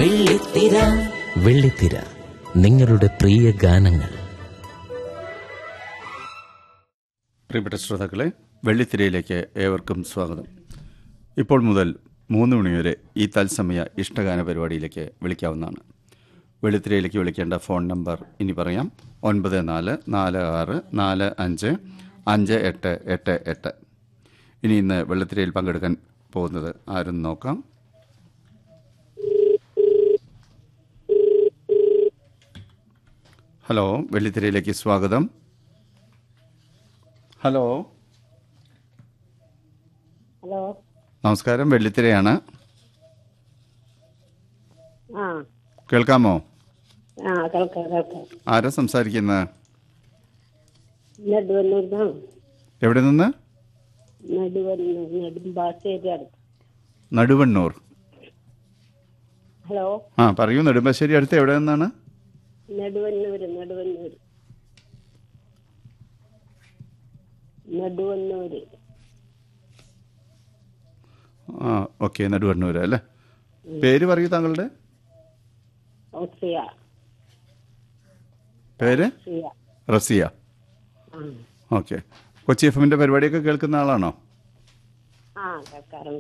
വെള്ളിത്തിര വെള്ളിത്തിര നിങ്ങളുടെ പ്രിയ ഗാനങ്ങൾ പ്രിയപ്പെട്ട ശ്രോതാക്കളെ വെള്ളിത്തിരയിലേക്ക് ഏവർക്കും സ്വാഗതം ഇപ്പോൾ മുതൽ മൂന്ന് മണിവരെ ഈ തത്സമയ ഇഷ്ടഗാന പരിപാടിയിലേക്ക് വിളിക്കാവുന്നതാണ് വെള്ളിത്തിരയിലേക്ക് വിളിക്കേണ്ട ഫോൺ നമ്പർ ഇനി പറയാം ഒൻപത് നാല് നാല് ആറ് നാല് അഞ്ച് അഞ്ച് എട്ട് എട്ട് എട്ട് ഇനി ഇന്ന് വെള്ളിത്തിരയിൽ പങ്കെടുക്കാൻ പോകുന്നത് ആരെന്ന് നോക്കാം ഹലോ വെള്ളിത്തിരയിലേക്ക് സ്വാഗതം ഹലോ ഹലോ നമസ്കാരം വെള്ളിത്തിരയാണ് ആ കേൾക്കാമോ ആ കേൾക്കാം കേൾക്കാം ആരാ സംസാരിക്കുന്നത് നെടുവന്നൂരിന്നാണ് എവിടെ നിന്ന് നെടുവന്നൂർ നെടുമ്പാശ്ശേരി അടുത്ത് നടുവണ്ണൂർ ഹലോ ആ പറയൂ നെടുമ്പാശ്ശേരി അടുത്ത് എവിടെ നിന്നാണ് നെടുവന്നൂര് നെടുവന്നൂര് നെടുവന്നൂര് ആ ഓക്കെ നടുവണ്ണൂർ അല്ലേ പേര് പറയൂ താങ്കളുടെ ഓസിയ പേര് സിയ റസിയ ആ ഓക്കെ കൊച്ചി എഫ് എമ്മിൻ്റെ പരിപാടിയൊക്കെ കേൾക്കുന്ന ആളാണോ ആ കേൾക്കാറുണ്ട്